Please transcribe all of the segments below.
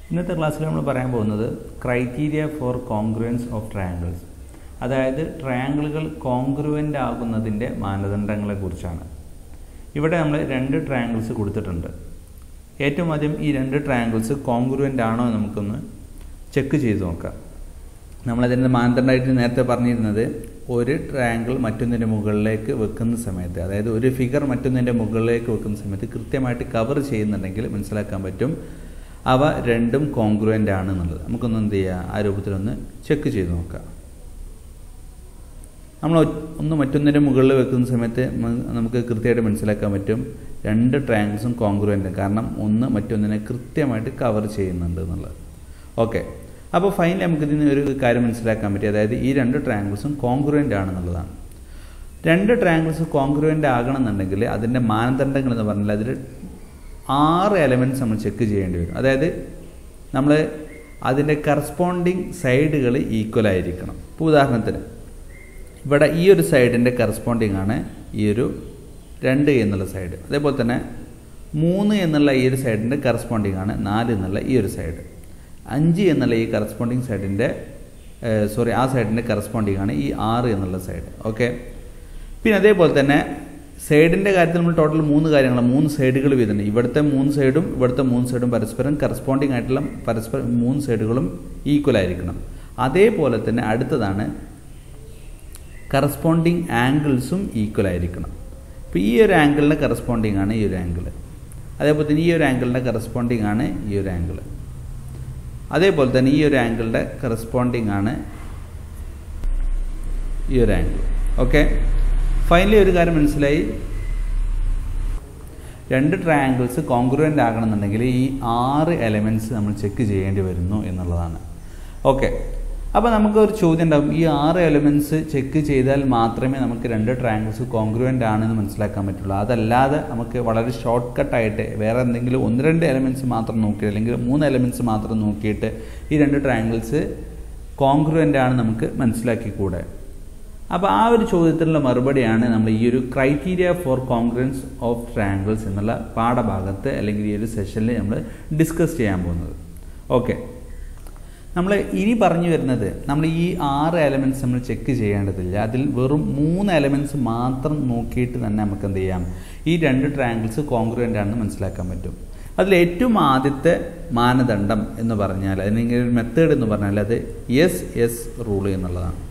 ഇന്നത്തെ ക്ലാസ്സിൽ നമ്മൾ പറയാൻ പോകുന്നത് criteria for congruence of triangles അതായത് ട്രയാങ്കിളുകൾ കോൺഗ്രുവൻ്റ് ആകുന്നതിൻ്റെ മാനദണ്ഡങ്ങളെ കുറിച്ചാണ് ഇവിടെ നമ്മൾ രണ്ട് ട്രയാങ്കിൾസ് കൊടുത്തിട്ടുണ്ട് ഏറ്റവും ആദ്യം ഈ രണ്ട് ട്രയാങ്കിൾസ് കോൺഗ്രുവൻ്റ് ആണോ എന്ന് നമുക്കൊന്ന് ചെക്ക് ചെയ്ത് നോക്കാം നമ്മളതിൻ്റെ മാനദണ്ഡമായിട്ട് നേരത്തെ പറഞ്ഞിരുന്നത് ഒരു ട്രയാങ്കിൾ മറ്റൊന്നിൻ്റെ മുകളിലേക്ക് വെക്കുന്ന സമയത്ത് അതായത് ഒരു ഫിഗർ മറ്റൊന്നിൻ്റെ മുകളിലേക്ക് വെക്കുന്ന സമയത്ത് കൃത്യമായിട്ട് കവർ ചെയ്യുന്നുണ്ടെങ്കിൽ മനസ്സിലാക്കാൻ പറ്റും അവ രണ്ടും കോൺഗ്രുവൻ്റ് ആണ് എന്നുള്ളത് നമുക്കൊന്ന് എന്ത് ചെയ്യുക ആ രൂപത്തിലൊന്ന് ചെക്ക് ചെയ്ത് നോക്കാം നമ്മൾ ഒന്ന് മറ്റൊന്നിൻ്റെ മുകളിൽ വെക്കുന്ന സമയത്ത് നമുക്ക് കൃത്യമായിട്ട് മനസ്സിലാക്കാൻ പറ്റും രണ്ട് ട്രയാങ്കിൾസും കോൺഗ്രുവൻ്റ് കാരണം ഒന്ന് മറ്റൊന്നിനെ കൃത്യമായിട്ട് കവർ ചെയ്യുന്നുണ്ട് എന്നുള്ളത് ഓക്കെ അപ്പോൾ ഫൈനലി നമുക്ക് ഇതിന് ഒരു കാര്യം മനസ്സിലാക്കാൻ പറ്റി അതായത് ഈ രണ്ട് ട്രയാങ്കിൾസും കോൺഗ്രുവൻ്റ് ആണെന്നുള്ളതാണ് രണ്ട് ട്രയാങ്കിൾസ് കോൺഗ്രുവൻ്റ് ആകണമെന്നുണ്ടെങ്കിൽ അതിൻ്റെ മാനദണ്ഡങ്ങൾ എന്ന് പറഞ്ഞാൽ അതിൽ ആറ് എലമെൻറ്റ്സ് നമ്മൾ ചെക്ക് ചെയ്യേണ്ടി വരും അതായത് നമ്മൾ അതിൻ്റെ കറസ്പോണ്ടിങ് സൈഡുകൾ ഈക്വൽ ആയിരിക്കണം ഇപ്പോൾ ഉദാഹരണത്തിന് ഇവിടെ ഈ ഒരു സൈഡിൻ്റെ കറസ്പോണ്ടിങ് ആണ് ഈ ഒരു രണ്ട് എന്നുള്ള സൈഡ് അതേപോലെ തന്നെ മൂന്ന് എന്നുള്ള ഈ ഒരു സൈഡിൻ്റെ കറസ്പോണ്ടിങ് ആണ് നാല് എന്നുള്ള ഈ ഒരു സൈഡ് അഞ്ച് എന്നുള്ള ഈ കറസ്പോണ്ടിങ് സൈഡിൻ്റെ സോറി ആ സൈഡിൻ്റെ കറസ്പോണ്ടിങ് ആണ് ഈ ആറ് എന്നുള്ള സൈഡ് ഓക്കെ പിന്നെ അതേപോലെ തന്നെ സൈഡിൻ്റെ കാര്യത്തിൽ നമ്മൾ ടോട്ടൽ മൂന്ന് കാര്യങ്ങൾ മൂന്ന് സൈഡുകൾ വീതമുണ്ട് ഇവിടുത്തെ മൂന്ന് സൈഡും ഇവിടുത്തെ മൂന്ന് സൈഡും പരസ്പരം കറസ്പോണ്ടിങ് ആയിട്ടുള്ള പരസ്പരം മൂന്ന് സൈഡുകളും ഈക്വൽ ആയിരിക്കണം അതേപോലെ തന്നെ അടുത്തതാണ് കറസ്പോണ്ടിങ് ആംഗിൾസും ഈക്വൽ ആയിരിക്കണം ഇപ്പോൾ ഈ ഒരു ആംഗിളിൻ്റെ കറസ്പോണ്ടിങ് ആണ് ഈ ഒരു ആംഗിൾ അതേപോലെ തന്നെ ഈ ഒരു ആംഗിളിൻ്റെ കറസ്പോണ്ടിങ് ആണ് ഈ ഒരു ആംഗിൾ അതേപോലെ തന്നെ ഈ ഒരു ആംഗിളിൻ്റെ കറസ്പോണ്ടിങ് ആണ് ഈ ഒരു ആംഗിൾ ഓക്കെ ഫൈനലി ഒരു കാര്യം മനസ്സിലായി രണ്ട് ട്രയാങ്കിൾസ് കോൺഗ്രുവൻ്റ് ആകണമെന്നുണ്ടെങ്കിൽ ഈ ആറ് എലമെൻറ്റ്സ് നമ്മൾ ചെക്ക് ചെയ്യേണ്ടി വരുന്നു എന്നുള്ളതാണ് ഓക്കെ അപ്പോൾ നമുക്ക് ഒരു ചോദ്യം ഉണ്ടാകും ഈ ആറ് എലമെൻറ്റ്സ് ചെക്ക് ചെയ്താൽ മാത്രമേ നമുക്ക് രണ്ട് ട്രയാങ്കിൾസ് കോൺഗ്രുവൻ്റ് ആണെന്ന് മനസ്സിലാക്കാൻ പറ്റുള്ളൂ അതല്ലാതെ നമുക്ക് വളരെ ഷോർട്ട് കട്ടായിട്ട് വേറെ എന്തെങ്കിലും ഒന്ന് രണ്ട് എലമെൻറ്റ്സ് മാത്രം നോക്കി അല്ലെങ്കിൽ മൂന്ന് എലമെൻറ്റ്സ് മാത്രം നോക്കിയിട്ട് ഈ രണ്ട് ട്രയാങ്കിൾസ് കോൺഗ്രുവൻ്റ് ആണ് നമുക്ക് മനസ്സിലാക്കിക്കൂടെ അപ്പോൾ ആ ഒരു ചോദ്യത്തിനുള്ള മറുപടിയാണ് നമ്മൾ ഈ ഒരു criteria for congruence of triangles എന്നുള്ള പാഠഭാഗത്ത് അല്ലെങ്കിൽ ഈ ഒരു സെഷനിൽ നമ്മൾ ഡിസ്കസ് ചെയ്യാൻ പോകുന്നത് ഓക്കെ നമ്മൾ ഇനി പറഞ്ഞു വരുന്നത് നമ്മൾ ഈ ആറ് എലമെൻറ്റ്സ് നമ്മൾ ചെക്ക് ചെയ്യേണ്ടതില്ല അതിൽ വെറും മൂന്ന് എലമെൻറ്റ്സ് മാത്രം നോക്കിയിട്ട് തന്നെ നമുക്ക് എന്ത് ചെയ്യാം ഈ രണ്ട് ട്രയാങ്കിൾസ് കോൺഗ്രൻ്റ് ആണെന്ന് മനസ്സിലാക്കാൻ പറ്റും അതിൽ ഏറ്റവും ആദ്യത്തെ മാനദണ്ഡം എന്ന് പറഞ്ഞാൽ അല്ലെങ്കിൽ ഒരു മെത്തേഡ് എന്ന് പറഞ്ഞാൽ അത് എസ് എസ് റൂള് എന്നുള്ളതാണ്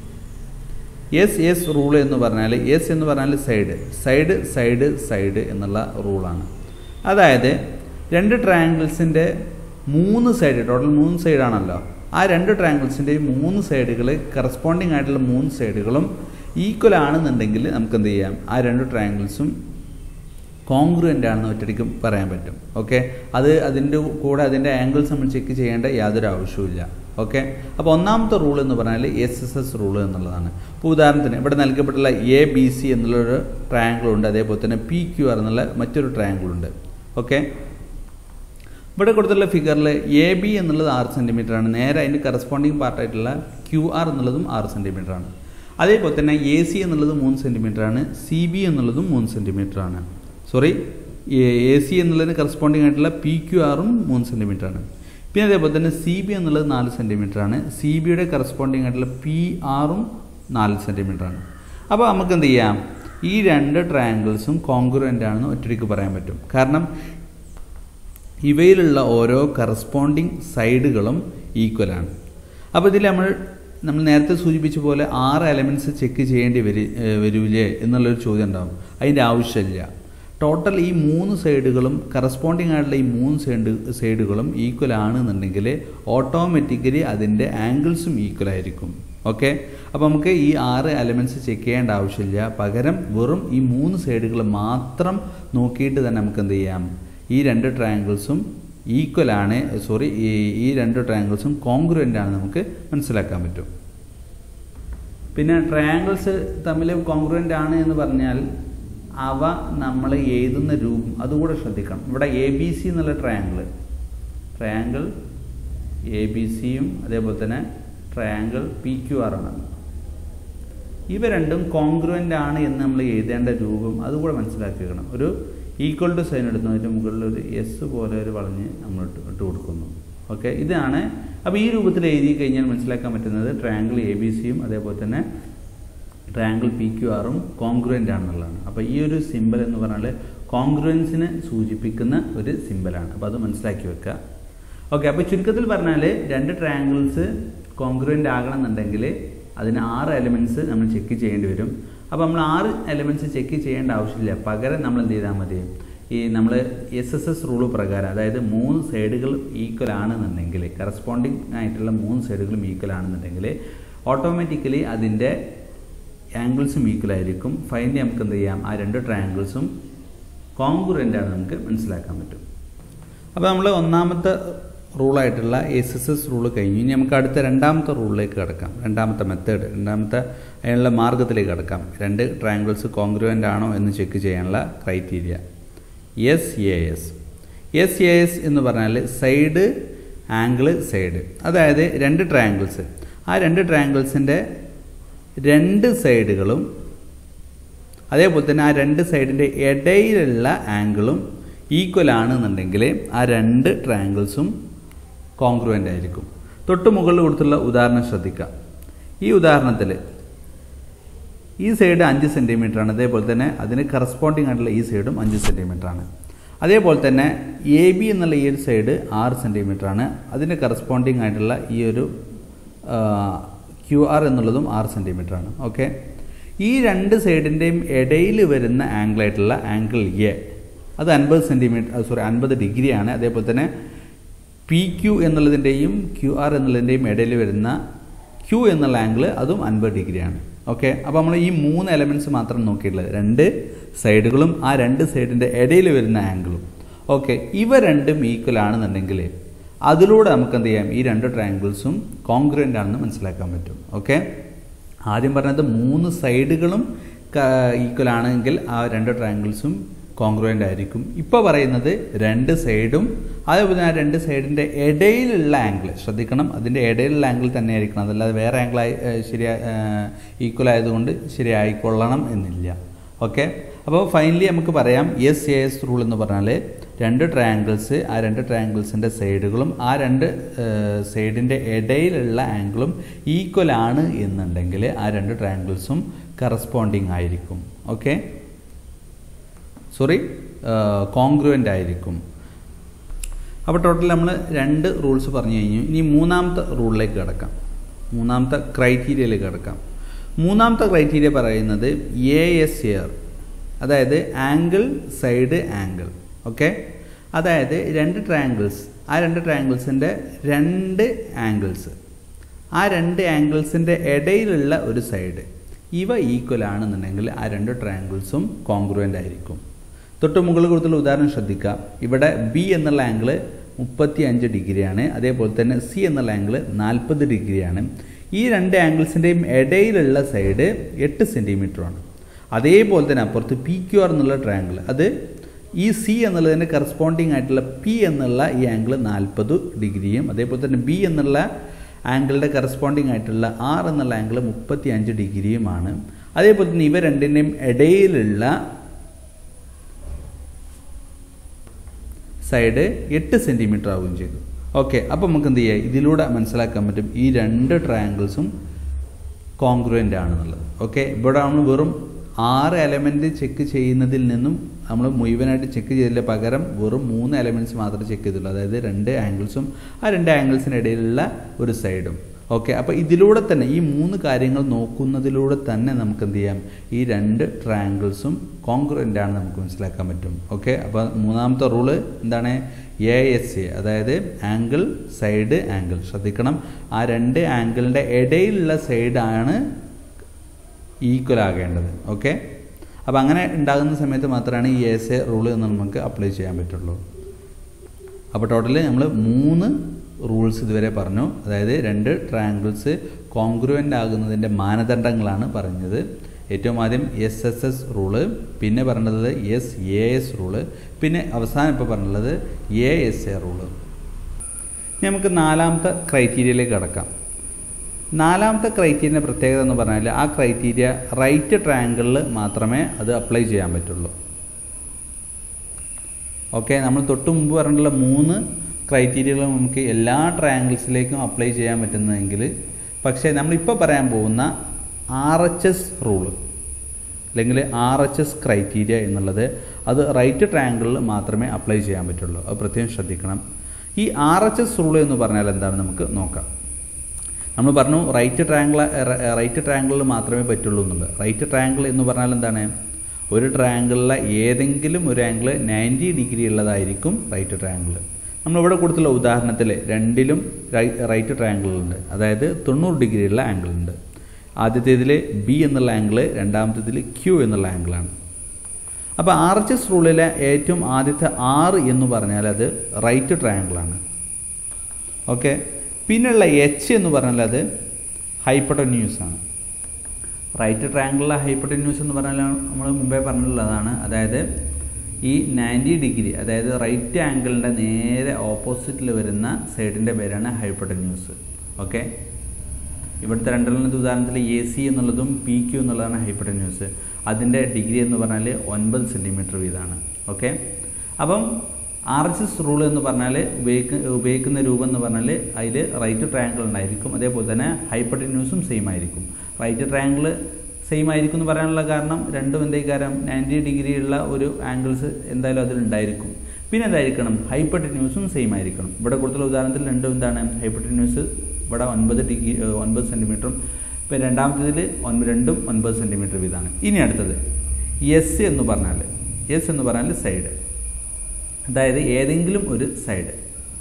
എസ് എസ് റൂൾ എന്ന് പറഞ്ഞാൽ എസ് എന്ന് പറഞ്ഞാൽ സൈഡ് സൈഡ് സൈഡ് സൈഡ് എന്നുള്ള റൂളാണ് അതായത് രണ്ട് ട്രയാങ്കിൾസിൻ്റെ മൂന്ന് സൈഡ് ടോട്ടൽ മൂന്ന് സൈഡാണല്ലോ ആ രണ്ട് ട്രയാങ്കിൾസിൻ്റെയും മൂന്ന് സൈഡുകൾ കറസ്പോണ്ടിങ് ആയിട്ടുള്ള മൂന്ന് സൈഡുകളും ഈക്വൽ ആണെന്നുണ്ടെങ്കിൽ നമുക്ക് എന്ത് ചെയ്യാം ആ രണ്ട് ട്രയാങ്കിൾസും കോൺഗ്രുവൻ്റ് ആണെന്ന് ഒറ്റയ്ക്ക് പറയാൻ പറ്റും ഓക്കെ അത് അതിൻ്റെ കൂടെ അതിൻ്റെ ആംഗിൾസ് നമ്മൾ ചെക്ക് ചെയ്യേണ്ട യാതൊരു ആവശ്യവുമില്ല ഓക്കെ അപ്പോൾ ഒന്നാമത്തെ റൂൾ എന്ന് പറഞ്ഞാൽ എസ് എസ് എസ് റൂൾ എന്നുള്ളതാണ് ഇപ്പോൾ ഉദാഹരണത്തിന് ഇവിടെ നൽകപ്പെട്ടുള്ള എ ബി സി എന്നുള്ളൊരു ട്രയാങ്കിൾ ഉണ്ട് അതേപോലെ തന്നെ പി ക്യു ആർ എന്നുള്ള മറ്റൊരു ട്രയാങ്കിൾ ഉണ്ട് ഓക്കെ ഇവിടെ കൊടുത്തുള്ള ഫിഗറിൽ എ ബി എന്നുള്ളത് ആറ് സെൻറ്റിമീറ്റർ ആണ് നേരെ അതിൻ്റെ കറസ്പോണ്ടിങ് പാർട്ടായിട്ടുള്ള ക്യു ആർ എന്നുള്ളതും ആറ് സെൻറ്റിമീറ്റർ ആണ് അതേപോലെ തന്നെ എ സി എന്നുള്ളത് മൂന്ന് സെൻറ്റിമീറ്റർ ആണ് സി ബി എന്നുള്ളതും മൂന്ന് സെൻറ്റിമീറ്റർ ആണ് സോറി എ സി എന്നുള്ളതിന് കറസ്പോണ്ടിങ് ആയിട്ടുള്ള പി ക്യു ആറും മൂന്ന് സെൻറ്റിമീറ്റർ ആണ് പിന്നെ അതേപോലെ തന്നെ സി ബി എന്നുള്ളത് നാല് സെൻറ്റിമീറ്റർ ആണ് സി ബിയുടെ കറസ്പോണ്ടിങ് ആയിട്ടുള്ള പി ആറും നാല് സെൻറ്റിമീറ്റർ ആണ് അപ്പോൾ നമുക്ക് എന്ത് ചെയ്യാം ഈ രണ്ട് ട്രയാങ്കിൾസും കോൺഗ്രുവൻ്റ് ആണെന്ന് ഒറ്റയ്ക്ക് പറയാൻ പറ്റും കാരണം ഇവയിലുള്ള ഓരോ കറസ്പോണ്ടിങ് സൈഡുകളും ഈക്വലാണ് അപ്പോൾ ഇതിൽ നമ്മൾ നമ്മൾ നേരത്തെ സൂചിപ്പിച്ച പോലെ ആറ് എലമെൻറ്റ്സ് ചെക്ക് ചെയ്യേണ്ടി വരി വരില്ലേ എന്നുള്ളൊരു ചോദ്യം ഉണ്ടാകും അതിൻ്റെ ആവശ്യമില്ല ടോട്ടൽ ഈ മൂന്ന് സൈഡുകളും കറസ്പോണ്ടിങ് ആയിട്ടുള്ള ഈ മൂന്ന് സൈഡ് സൈഡുകളും ഈക്വൽ ആണെന്നുണ്ടെങ്കിൽ ഓട്ടോമാറ്റിക്കലി അതിൻ്റെ ആംഗിൾസും ഈക്വൽ ആയിരിക്കും ഓക്കെ അപ്പോൾ നമുക്ക് ഈ ആറ് എലമെൻറ്റ്സ് ചെക്ക് ചെയ്യേണ്ട ആവശ്യമില്ല പകരം വെറും ഈ മൂന്ന് സൈഡുകൾ മാത്രം നോക്കിയിട്ട് തന്നെ നമുക്ക് എന്ത് ചെയ്യാം ഈ രണ്ട് ട്രയാങ്കിൾസും ഈക്വൽ ആണ് സോറി ഈ ഈ രണ്ട് ട്രയാങ്കിൾസും കോൺഗ്രുവൻ്റ് ആണ് നമുക്ക് മനസ്സിലാക്കാൻ പറ്റും പിന്നെ ട്രയാങ്കിൾസ് തമ്മിൽ കോൺഗ്രുവൻ്റ് ആണ് എന്ന് പറഞ്ഞാൽ അവ നമ്മൾ എഴുതുന്ന രൂപം അതുകൂടെ ശ്രദ്ധിക്കണം ഇവിടെ എ ബി സി എന്നുള്ള ട്രയാങ്കിൾ ട്രയാങ്കിൾ എ ബി സിയും അതേപോലെ തന്നെ ട്രയാങ്കിൾ പി ക്യു ആർ ആണ് ഇവ രണ്ടും കോൺഗ്രുവൻ്റ് ആണ് എന്ന് നമ്മൾ എഴുതേണ്ട രൂപം അതുകൂടെ മനസ്സിലാക്കി വെക്കണം ഒരു ഈക്വൽ ടു സൈൻ എടുത്തു അതിൻ്റെ മുകളിൽ ഒരു എസ് പോലെ ഒരു വളഞ്ഞ് നമ്മൾ ഇട്ട് ഇട്ട് കൊടുക്കുന്നു ഓക്കെ ഇതാണ് അപ്പോൾ ഈ രൂപത്തിൽ എഴുതി കഴിഞ്ഞാൽ മനസ്സിലാക്കാൻ പറ്റുന്നത് ട്രയാങ്കിൾ എ ബി സിയും അതേപോലെ തന്നെ ട്രയാങ്കിൾ പി ക്യു ആറും കോൺഗ്രുവൻ്റ് ആണെന്നുള്ളതാണ് അപ്പോൾ ഈ ഒരു സിമ്പൽ എന്ന് പറഞ്ഞാൽ കോൺഗ്രുവൻസിനെ സൂചിപ്പിക്കുന്ന ഒരു സിമ്പലാണ് അപ്പോൾ അത് മനസ്സിലാക്കി വെക്കുക ഓക്കെ അപ്പോൾ ചുരുക്കത്തിൽ പറഞ്ഞാൽ രണ്ട് ട്രയാങ്കിൾസ് കോൺഗ്രുവൻ്റ് ആകണമെന്നുണ്ടെങ്കിൽ അതിന് ആറ് എലമെൻറ്റ്സ് നമ്മൾ ചെക്ക് ചെയ്യേണ്ടി വരും അപ്പോൾ നമ്മൾ ആറ് എലമെൻറ്റ്സ് ചെക്ക് ചെയ്യേണ്ട ആവശ്യമില്ല പകരം നമ്മൾ എന്ത് ചെയ്താൽ മതി ഈ നമ്മൾ എസ് എസ് എസ് റൂള് പ്രകാരം അതായത് മൂന്ന് സൈഡുകൾ ഈക്വൽ ആണെന്നുണ്ടെങ്കിൽ കറസ്പോണ്ടിങ് ആയിട്ടുള്ള മൂന്ന് സൈഡുകളും ഈക്വൽ ആണെന്നുണ്ടെങ്കിൽ ഓട്ടോമാറ്റിക്കലി അതിൻ്റെ ആംഗിൾസും ഈക്വൽ ആയിരിക്കും ഫൈനലി നമുക്ക് എന്ത് ചെയ്യാം ആ രണ്ട് ട്രയാങ്കിൾസും കോൺകുറൻ്റ് ആണ് നമുക്ക് മനസ്സിലാക്കാൻ പറ്റും അപ്പോൾ നമ്മൾ ഒന്നാമത്തെ റൂളായിട്ടുള്ള എസ് എസ് എസ് റൂള് കഴിഞ്ഞു ഇനി നമുക്ക് അടുത്ത രണ്ടാമത്തെ റൂളിലേക്ക് കിടക്കാം രണ്ടാമത്തെ മെത്തേഡ് രണ്ടാമത്തെ അതിനുള്ള മാർഗത്തിലേക്ക് കിടക്കാം രണ്ട് ട്രയാങ്കിൾസ് കോൺഗ്രുവൻ്റ് ആണോ എന്ന് ചെക്ക് ചെയ്യാനുള്ള criteria S A S S A S എന്ന് പറഞ്ഞാൽ സൈഡ് ആംഗിള് സൈഡ് അതായത് രണ്ട് ട്രയാങ്കിൾസ് ആ രണ്ട് ട്രയാങ്കിൾസിൻ്റെ രണ്ട് സൈഡുകളും അതേപോലെ തന്നെ ആ രണ്ട് സൈഡിൻ്റെ ഇടയിലുള്ള ആംഗിളും ഈക്വൽ ആണെന്നുണ്ടെങ്കിൽ ആ രണ്ട് ട്രയാങ്കിൾസും കോൺഗ്രുവൻ്റ് ആയിരിക്കും തൊട്ട് മുകളിൽ കൊടുത്തുള്ള ഉദാഹരണം ശ്രദ്ധിക്കാം ഈ ഉദാഹരണത്തിൽ ഈ സൈഡ് അഞ്ച് സെൻറ്റിമീറ്റർ ആണ് അതേപോലെ തന്നെ അതിന് കറസ്പോണ്ടിങ് ആയിട്ടുള്ള ഈ സൈഡും അഞ്ച് സെൻറ്റിമീറ്റർ ആണ് അതേപോലെ തന്നെ എ ബി എന്നുള്ള ഈ ഒരു സൈഡ് ആറ് സെൻറ്റിമീറ്റർ ആണ് അതിന് കറസ്പോണ്ടിങ് ആയിട്ടുള്ള ഈ ഒരു ക്യു ആർ എന്നുള്ളതും ആറ് സെൻറ്റിമീറ്റർ ആണ് ഓക്കെ ഈ രണ്ട് സൈഡിൻ്റെയും ഇടയിൽ വരുന്ന ആംഗിളായിട്ടുള്ള ആംഗിൾ എ അത് അൻപത് സെൻറ്റിമീറ്റർ സോറി അൻപത് ഡിഗ്രിയാണ് അതേപോലെ തന്നെ പി ക്യു എന്നുള്ളതിൻ്റെയും ക്യു ആർ എന്നുള്ളതിൻ്റെയും ഇടയിൽ വരുന്ന ക്യു എന്നുള്ള ആംഗിൾ അതും അൻപത് ഡിഗ്രിയാണ് ഓക്കെ അപ്പോൾ നമ്മൾ ഈ മൂന്ന് എലമെൻറ്റ്സ് മാത്രം നോക്കിയിട്ടുള്ളത് രണ്ട് സൈഡുകളും ആ രണ്ട് സൈഡിൻ്റെ ഇടയിൽ വരുന്ന ആംഗിളും ഓക്കെ ഇവ രണ്ടും ഈക്വൽ ആണെന്നുണ്ടെങ്കിൽ അതിലൂടെ നമുക്ക് എന്ത് ചെയ്യാം ഈ രണ്ട് ട്രയാങ്കിൾസും കോൺഗ്രൻ്റ് ആണെന്ന് മനസ്സിലാക്കാൻ പറ്റും ഓക്കെ ആദ്യം പറഞ്ഞത് മൂന്ന് സൈഡുകളും ഈക്വൽ ആണെങ്കിൽ ആ രണ്ട് ട്രയാങ്കിൾസും കോൺഗ്രുവൻ്റ് ആയിരിക്കും ഇപ്പോൾ പറയുന്നത് രണ്ട് സൈഡും അതേപോലെ ആ രണ്ട് സൈഡിൻ്റെ ഇടയിലുള്ള ആംഗിൾ ശ്രദ്ധിക്കണം അതിൻ്റെ ഇടയിലുള്ള ആംഗിൾ തന്നെ ആയിരിക്കണം അതല്ലാതെ വേറെ ആംഗിൾ ആയി ശരിയാ ഈക്വൽ ആയതുകൊണ്ട് ശരിയായിക്കൊള്ളണം എന്നില്ല ഓക്കെ അപ്പോൾ ഫൈനലി നമുക്ക് പറയാം എസ് എ എസ് റൂൾ എന്ന് പറഞ്ഞാൽ രണ്ട് ട്രയാങ്കിൾസ് ആ രണ്ട് ട്രയാങ്കിൾസിൻ്റെ സൈഡുകളും ആ രണ്ട് സൈഡിൻ്റെ ഇടയിലുള്ള ആംഗിളും ഈക്വൽ ആണ് എന്നുണ്ടെങ്കിൽ ആ രണ്ട് ട്രയാങ്കിൾസും കറസ്പോണ്ടിങ് ആയിരിക്കും ഓക്കെ സോറി കോൺഗ്രുവൻ്റ് ആയിരിക്കും അപ്പോൾ ടോട്ടൽ നമ്മൾ രണ്ട് റൂൾസ് പറഞ്ഞു കഴിഞ്ഞു ഇനി മൂന്നാമത്തെ റൂളിലേക്ക് കിടക്കാം മൂന്നാമത്തെ ക്രൈറ്റീരിയയിലേക്ക് കിടക്കാം മൂന്നാമത്തെ ക്രൈറ്റീരിയ പറയുന്നത് എ എസ് എയർ അതായത് ആംഗിൾ സൈഡ് ആംഗിൾ ഓക്കെ അതായത് രണ്ട് ട്രയാങ്കിൾസ് ആ രണ്ട് ട്രയാങ്കിൾസിൻ്റെ രണ്ട് ആംഗിൾസ് ആ രണ്ട് ആംഗിൾസിൻ്റെ ഇടയിലുള്ള ഒരു സൈഡ് ഇവ ഈക്വൽ ആണെന്നുണ്ടെങ്കിൽ ആ രണ്ട് ട്രയാങ്കിൾസും കോൺഗ്രുവൻ്റ് ആയിരിക്കും തൊട്ട് മുകളിൽ കൊടുത്തുള്ള ഉദാഹരണം ശ്രദ്ധിക്കുക ഇവിടെ ബി എന്നുള്ള ആംഗിൾ മുപ്പത്തി അഞ്ച് ഡിഗ്രിയാണ് അതേപോലെ തന്നെ സി എന്നുള്ള ആംഗിൾ നാൽപ്പത് ഡിഗ്രിയാണ് ഈ രണ്ട് ആംഗിൾസിൻ്റെയും ഇടയിലുള്ള സൈഡ് എട്ട് സെൻറ്റിമീറ്ററാണ് അതേപോലെ തന്നെ അപ്പുറത്ത് പി ക്യു ആർ എന്നുള്ള ട്രയാങ്കിൾ അത് ഈ സി എന്നുള്ളതിന് കറസ്പോണ്ടിങ് ആയിട്ടുള്ള പി എന്നുള്ള ഈ ആംഗിൾ നാൽപ്പത് ഡിഗ്രിയും അതേപോലെ തന്നെ ബി എന്നുള്ള ആംഗിളിൻ്റെ കറസ്പോണ്ടിങ് ആയിട്ടുള്ള ആർ എന്നുള്ള ആംഗിൾ മുപ്പത്തി അഞ്ച് ഡിഗ്രിയുമാണ് അതേപോലെ തന്നെ ഇവ രണ്ടിൻ്റെയും ഇടയിലുള്ള സൈഡ് എട്ട് സെൻറ്റിമീറ്റർ ആവുകയും ചെയ്തു ഓക്കെ അപ്പോൾ നമുക്ക് എന്ത് ചെയ്യാം ഇതിലൂടെ മനസ്സിലാക്കാൻ പറ്റും ഈ രണ്ട് ട്രയാങ്കിൾസും കോൺഗ്രുവൻ്റ് ആണെന്നുള്ളത് ഓക്കെ ഇവിടെ നമ്മൾ വെറും ആറ് എലമെൻറ്റ് ചെക്ക് ചെയ്യുന്നതിൽ നിന്നും നമ്മൾ മുഴുവനായിട്ട് ചെക്ക് ചെയ്തതിൻ്റെ പകരം വെറും മൂന്ന് എലമെൻറ്റ്സ് മാത്രമേ ചെക്ക് ചെയ്തുള്ളൂ അതായത് രണ്ട് ആംഗിൾസും ആ രണ്ട് ആംഗിൾസിനിടയിലുള്ള ഒരു സൈഡും ഓക്കെ അപ്പോൾ ഇതിലൂടെ തന്നെ ഈ മൂന്ന് കാര്യങ്ങൾ നോക്കുന്നതിലൂടെ തന്നെ നമുക്ക് എന്ത് ചെയ്യാം ഈ രണ്ട് ട്രയാങ്കിൾസും കോൺഗ്രൻ്റ് ആണ് നമുക്ക് മനസ്സിലാക്കാൻ പറ്റും ഓക്കെ അപ്പോൾ മൂന്നാമത്തെ റൂള് എന്താണ് എ എസ് എ അതായത് ആംഗിൾ സൈഡ് ആംഗിൾ ശ്രദ്ധിക്കണം ആ രണ്ട് ആംഗിളിൻ്റെ ഇടയിലുള്ള സൈഡാണ് ഈക്വൽ ആകേണ്ടത് ഓക്കെ അപ്പോൾ അങ്ങനെ ഉണ്ടാകുന്ന സമയത്ത് മാത്രമാണ് ഈ എസ് എ റൂള് എന്ന് നമുക്ക് അപ്ലൈ ചെയ്യാൻ പറ്റുള്ളൂ അപ്പോൾ ടോട്ടല് നമ്മൾ മൂന്ന് റൂൾസ് ഇതുവരെ പറഞ്ഞു അതായത് രണ്ട് ട്രയാങ്കിൾസ് കോൺഗ്രുവൻ്റ് ആകുന്നതിൻ്റെ മാനദണ്ഡങ്ങളാണ് പറഞ്ഞത് ഏറ്റവും ആദ്യം എസ് എസ് എസ് റൂള് പിന്നെ പറഞ്ഞത് എസ് എ എസ് റൂള് പിന്നെ അവസാനം ഇപ്പോൾ പറഞ്ഞുള്ളത് എ എസ് എ റൂള് നമുക്ക് നാലാമത്തെ ക്രൈറ്റീരിയയിലേക്ക് കടക്കാം നാലാമത്തെ ക്രൈറ്റീരിയൻ്റെ പ്രത്യേകത എന്ന് പറഞ്ഞാൽ ആ ക്രൈറ്റീരിയ റൈറ്റ് ട്രയാങ്കിളിൽ മാത്രമേ അത് അപ്ലൈ ചെയ്യാൻ പറ്റുള്ളൂ ഓക്കെ നമ്മൾ തൊട്ട് മുമ്പ് പറഞ്ഞിട്ടുള്ള മൂന്ന് ക്രൈറ്റീരിയകൾ നമുക്ക് എല്ലാ ട്രയാങ്കിൾസിലേക്കും അപ്ലൈ ചെയ്യാൻ പറ്റുന്നതെങ്കിൽ പക്ഷേ നമ്മളിപ്പോൾ പറയാൻ പോകുന്ന ആർ എച്ച് എസ് റൂള് അല്ലെങ്കിൽ ആർ എച്ച് എസ് ക്രൈറ്റീരിയ എന്നുള്ളത് അത് റൈറ്റ് ട്രയാങ്കിളിൽ മാത്രമേ അപ്ലൈ ചെയ്യാൻ പറ്റുള്ളൂ അത് പ്രത്യേകം ശ്രദ്ധിക്കണം ഈ ആർ എച്ച് എസ് റൂൾ എന്ന് പറഞ്ഞാൽ എന്താണ് നമുക്ക് നോക്കാം നമ്മൾ പറഞ്ഞു റൈറ്റ് ട്രയാങ്കിൾ റൈറ്റ് ട്രയാങ്കിളിൽ മാത്രമേ പറ്റുള്ളൂ എന്നുള്ളത് റൈറ്റ് ട്രയാങ്കിൾ എന്ന് പറഞ്ഞാൽ എന്താണ് ഒരു ട്രയാങ്കിളിലെ ഏതെങ്കിലും ഒരു ആംഗിൾ നയൻറ്റി ഡിഗ്രി ഉള്ളതായിരിക്കും റൈറ്റ് ട്രയാങ്കിൾ നമ്മളിവിടെ കൊടുത്തുള്ള ഉദാഹരണത്തിൽ രണ്ടിലും റൈറ്റ് ട്രയാങ്കിളുണ്ട് അതായത് തൊണ്ണൂറ് ഡിഗ്രിയുള്ള ആംഗിൾ ഉണ്ട് ആദ്യത്തേതിൽ ബി എന്നുള്ള ആംഗിൾ രണ്ടാമത്തേതിൽ ക്യൂ എന്നുള്ള ആംഗിളാണ് അപ്പോൾ ആർ എച്ച് എസ് റൂളിലെ ഏറ്റവും ആദ്യത്തെ ആറ് എന്ന് പറഞ്ഞാൽ അത് റൈറ്റ് ട്രയാങ്കിളാണ് ഓക്കെ പിന്നെയുള്ള എച്ച് എന്ന് പറഞ്ഞാൽ അത് ഹൈപ്പട്ടന്യൂസ് ആണ് റൈറ്റ് ട്രയാങ്കിളിലെ ഹൈപ്പട്ടന്യൂസ് എന്ന് പറഞ്ഞാൽ നമ്മൾ മുമ്പേ പറഞ്ഞിട്ടുള്ളതാണ് അതായത് ഈ നയൻറ്റി ഡിഗ്രി അതായത് റൈറ്റ് ആംഗിളിൻ്റെ നേരെ ഓപ്പോസിറ്റിൽ വരുന്ന സൈഡിൻ്റെ പേരാണ് ഹൈപ്പട്ടന്യൂസ് ഓക്കെ ഇവിടുത്തെ രണ്ടെണ്ണത്തെ ഉദാഹരണത്തിൽ എ സി എന്നുള്ളതും പി ക്യു എന്നുള്ളതാണ് ഹൈപ്പട്ടന്യൂസ് അതിൻ്റെ ഡിഗ്രി എന്ന് പറഞ്ഞാൽ ഒൻപത് സെൻറ്റിമീറ്റർ വീതമാണ് ഓക്കെ അപ്പം ആർ എച്ച് എസ് റൂൾ എന്ന് പറഞ്ഞാൽ ഉപയോഗിക്ക ഉപയോഗിക്കുന്ന രൂപം എന്ന് പറഞ്ഞാൽ അതിൽ റൈറ്റ് ട്രയാങ്കിൾ ഉണ്ടായിരിക്കും അതേപോലെ തന്നെ ഹൈപ്പട്ടന്യൂസും സെയിം ആയിരിക്കും റൈറ്റ് ട്രയാങ്കിൾ സെയിം ആയിരിക്കും എന്ന് പറയാനുള്ള കാരണം രണ്ടും എന്തേ കാരണം നയൻറ്റി ഡിഗ്രി ഉള്ള ഒരു ആംഗിൾസ് എന്തായാലും അതിലുണ്ടായിരിക്കും പിന്നെ എന്തായിരിക്കണം ഹൈപ്പട്ടന്യൂസും സെയിം ആയിരിക്കണം ഇവിടെ കൊടുത്തുള്ള ഉദാഹരണത്തിൽ രണ്ടും എന്താണ് ഹൈപ്പട്ടന്യൂസ് ഇവിടെ ഒൻപത് ഡിഗ്രി ഒൻപത് സെൻറ്റിമീറ്ററും പിന്നെ രണ്ടാമത്തേതിൽ ഒൻപത് രണ്ടും ഒൻപത് സെൻറ്റിമീറ്റർ വീതമാണ് ഇനി അടുത്തത് എസ് എന്ന് പറഞ്ഞാൽ എസ് എന്ന് പറഞ്ഞാൽ സൈഡ് അതായത് ഏതെങ്കിലും ഒരു സൈഡ്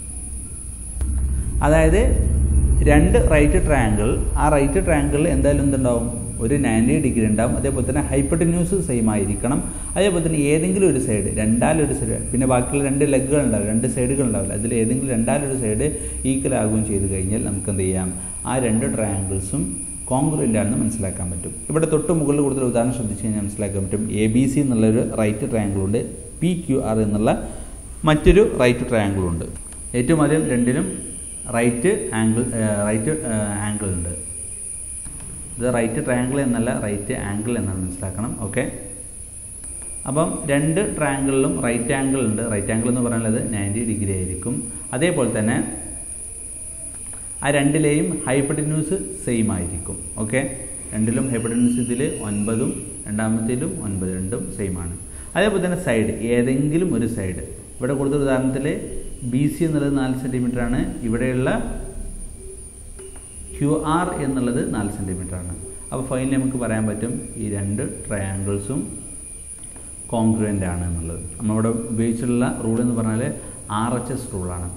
അതായത് രണ്ട് റൈറ്റ് ട്രയാങ്കിൾ ആ റൈറ്റ് ട്രയാങ്കിളിൽ എന്തായാലും എന്തുണ്ടാവും ഒരു നയൻറ്റി ഡിഗ്രി ഉണ്ടാവും അതേപോലെ തന്നെ ഹൈപ്പട്ടന്യൂസ് സെയിം ആയിരിക്കണം അതേപോലെ തന്നെ ഏതെങ്കിലും ഒരു സൈഡ് രണ്ടാലൊരു സൈഡ് പിന്നെ ബാക്കിയുള്ള രണ്ട് ലെഗുകൾ ഉണ്ടാവില്ല രണ്ട് സൈഡുകൾ ഉണ്ടാവില്ല അതിൽ ഏതെങ്കിലും രണ്ടാലൊരു സൈഡ് ഈക്വൽ ആകുകയും ചെയ്ത് കഴിഞ്ഞാൽ നമുക്ക് എന്ത് ചെയ്യാം ആ രണ്ട് ട്രയാങ്കിൾസും കോൺഗ്രൻ്റ് ആണെന്ന് മനസ്സിലാക്കാൻ പറ്റും ഇവിടെ തൊട്ട് മുകളിൽ കൂടുതൽ ഉദാഹരണം ശ്രദ്ധിച്ച് കഴിഞ്ഞാൽ മനസ്സിലാക്കാൻ പറ്റും എ ബി സി എന്നുള്ളൊരു റൈറ്റ് ട്രയാങ്കിളുണ്ട് പി ക്യു ആർ എന്നുള്ള മറ്റൊരു റൈറ്റ് ട്രയാങ്കിളുണ്ട് ഏറ്റവും ആദ്യം രണ്ടിലും റൈറ്റ് ആംഗിൾ റൈറ്റ് ആംഗിൾ ഉണ്ട് ഇത് റൈറ്റ് ട്രയാങ്കിൾ എന്നല്ല റൈറ്റ് ആംഗിൾ എന്നാണ് മനസ്സിലാക്കണം ഓക്കെ അപ്പം രണ്ട് ട്രയാങ്കിളിലും റൈറ്റ് ആംഗിൾ ഉണ്ട് റൈറ്റ് ആംഗിൾ എന്ന് പറയുന്നത് നയൻറ്റി ഡിഗ്രി ആയിരിക്കും അതേപോലെ തന്നെ ആ രണ്ടിലെയും ഹൈപ്പട്ടന്യൂസ് സെയിം ആയിരിക്കും ഓക്കെ രണ്ടിലും ഹൈപ്പട്ടന്യൂസ് ഇതിൽ ഒൻപതും രണ്ടാമത്തേലും ഒൻപത് രണ്ടും സെയിം ആണ് അതേപോലെ തന്നെ സൈഡ് ഏതെങ്കിലും ഒരു സൈഡ് ഇവിടെ കൊടുത്ത ഉദാഹരണത്തിൽ ബി സി എന്നുള്ളത് നാല് സെൻറ്റിമീറ്റർ ആണ് ഇവിടെയുള്ള ക്യു ആർ എന്നുള്ളത് നാല് സെൻറ്റിമീറ്റർ ആണ് അപ്പോൾ ഫൈനലി നമുക്ക് പറയാൻ പറ്റും ഈ രണ്ട് ട്രയാങ്കിൾസും കോൺഗ്രുവൻ്റ് ആണ് എന്നുള്ളത് നമ്മളിവിടെ ഉപയോഗിച്ചിട്ടുള്ള റൂൾ എന്ന് പറഞ്ഞാൽ ആർ എച്ച് എസ് റൂളാണ്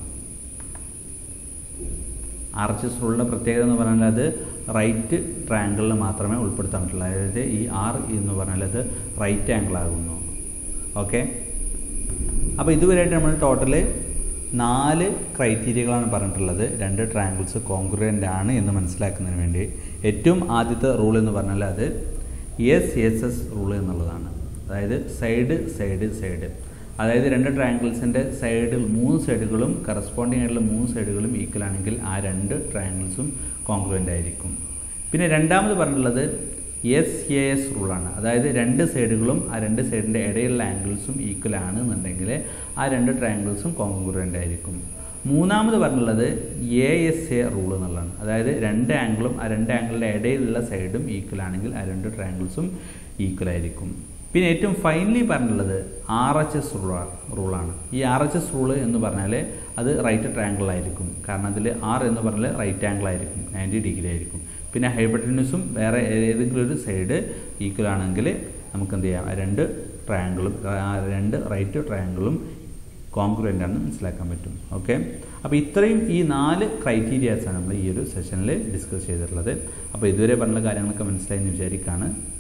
ആർ എച്ച് എസ് റൂളിൻ്റെ പ്രത്യേകത എന്ന് പറഞ്ഞാൽ അത് റൈറ്റ് ട്രയാങ്കിളിൽ മാത്രമേ ഉൾപ്പെടുത്താൻ പറ്റുള്ളൂ അതായത് ഈ ആർ എന്ന് പറഞ്ഞാൽ അത് റൈറ്റ് ആംഗിൾ ആകുന്നു ഓക്കെ അപ്പോൾ ഇതുവരെയായിട്ട് നമ്മൾ ടോട്ടൽ നാല് ക്രൈറ്റീരിയകളാണ് പറഞ്ഞിട്ടുള്ളത് രണ്ട് ട്രയാങ്കിൾസ് കോൺഗ്രുവൻ്റ് ആണ് എന്ന് മനസ്സിലാക്കുന്നതിന് വേണ്ടി ഏറ്റവും ആദ്യത്തെ റൂൾ എന്ന് പറഞ്ഞാൽ അത് എസ് എസ് എസ് റൂൾ എന്നുള്ളതാണ് അതായത് സൈഡ് സൈഡ് സൈഡ് അതായത് രണ്ട് ട്രയാങ്കിൾസിൻ്റെ സൈഡിൽ മൂന്ന് സൈഡുകളും കറസ്പോണ്ടിങ് ആയിട്ടുള്ള മൂന്ന് സൈഡുകളും ഈക്വൽ ആണെങ്കിൽ ആ രണ്ട് ട്രയാങ്കിൾസും കോൺഗ്രുവൻ്റ് ആയിരിക്കും പിന്നെ രണ്ടാമത് പറഞ്ഞിട്ടുള്ളത് എസ് എ എസ് റൂളാണ് അതായത് രണ്ട് സൈഡുകളും ആ രണ്ട് സൈഡിൻ്റെ ഇടയിലുള്ള ആംഗിൾസും ഈക്വൽ ആണ് എന്നുണ്ടെങ്കിൽ ആ രണ്ട് ട്രയാങ്കിൾസും കോൺഗ്രുവൻ്റ് ആയിരിക്കും മൂന്നാമത് പറഞ്ഞുള്ളത് എ എസ് എ റൂൾ എന്നുള്ളതാണ് അതായത് രണ്ട് ആംഗിളും ആ രണ്ട് ആംഗിളിൻ്റെ ഇടയിലുള്ള സൈഡും ഈക്വൽ ആണെങ്കിൽ ആ രണ്ട് ട്രയാങ്കിൾസും ഈക്വൽ ആയിരിക്കും പിന്നെ ഏറ്റവും ഫൈനലി പറഞ്ഞിട്ടുള്ളത് ആർ എച്ച് എസ് റൂളാണ് ഈ ആർ എച്ച് എസ് റൂള് എന്ന് പറഞ്ഞാൽ അത് റൈറ്റ് ട്രയാങ്കിൾ ആയിരിക്കും കാരണം അതിൽ ആർ എന്ന് പറഞ്ഞാൽ റൈറ്റ് ആംഗിൾ ആയിരിക്കും നയൻറ്റി ഡിഗ്രി ആയിരിക്കും പിന്നെ ഹൈപ്പട്ടന്യൂസും വേറെ ഏതെങ്കിലും ഒരു സൈഡ് ഈക്വൽ ആണെങ്കിൽ നമുക്ക് എന്ത് ചെയ്യാം ആ രണ്ട് ട്രയാങ്കിളും ആ രണ്ട് റൈറ്റ് ട്രയാങ്കിളും കോൺക്രുവൻ്റ് ആണെന്ന് മനസ്സിലാക്കാൻ പറ്റും ഓക്കെ അപ്പോൾ ഇത്രയും ഈ നാല് ക്രൈറ്റീരിയാസാണ് നമ്മൾ ഈ ഒരു സെഷനിൽ ഡിസ്കസ് ചെയ്തിട്ടുള്ളത് അപ്പോൾ ഇതുവരെ പറഞ്ഞ കാര്യങ്ങളൊക്കെ മനസ്സിലായെന്ന് വിചാരിക്കുകയാണ്